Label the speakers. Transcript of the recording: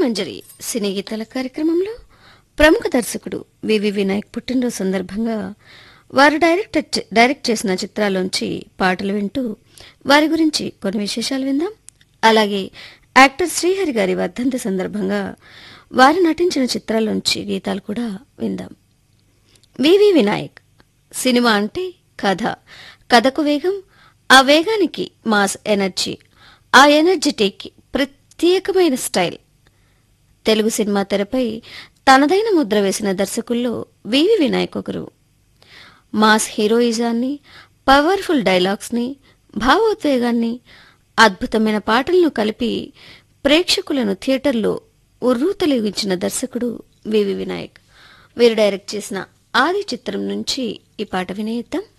Speaker 1: మంజరి సినీ గీతాల కార్యక్రమంలో ప్రముఖ దర్శకుడు వివి వినాయక్ పుట్టినరోజు సందర్భంగా వారు డైరెక్ట్ డైరెక్ట్ చేసిన చిత్రాల్లోంచి పాటలు వింటూ వారి గురించి కొన్ని విశేషాలు విందాం అలాగే యాక్టర్ శ్రీహరి గారి వర్ధంతి సందర్భంగా వారు నటించిన చిత్రాల్లోంచి గీతాలు కూడా విందాం వివి వినాయక్ సినిమా అంటే కథ కథకు వేగం ఆ వేగానికి మాస్ ఎనర్జీ ఆ ఎనర్జీకి ప్రత్యేకమైన స్టైల్ తెలుగు సినిమా తెరపై తనదైన ముద్ర వేసిన దర్శకుల్లో వివి వినాయక్ ఒకరు మాస్ హీరోయిజాన్ని పవర్ఫుల్ డైలాగ్స్ని భావోద్వేగాన్ని అద్భుతమైన పాటలను కలిపి ప్రేక్షకులను థియేటర్లో ఉర్రూతలిగించిన దర్శకుడు వివి వినాయక్ వీరు డైరెక్ట్ చేసిన ఆది చిత్రం నుంచి ఈ పాట వినేద్దాం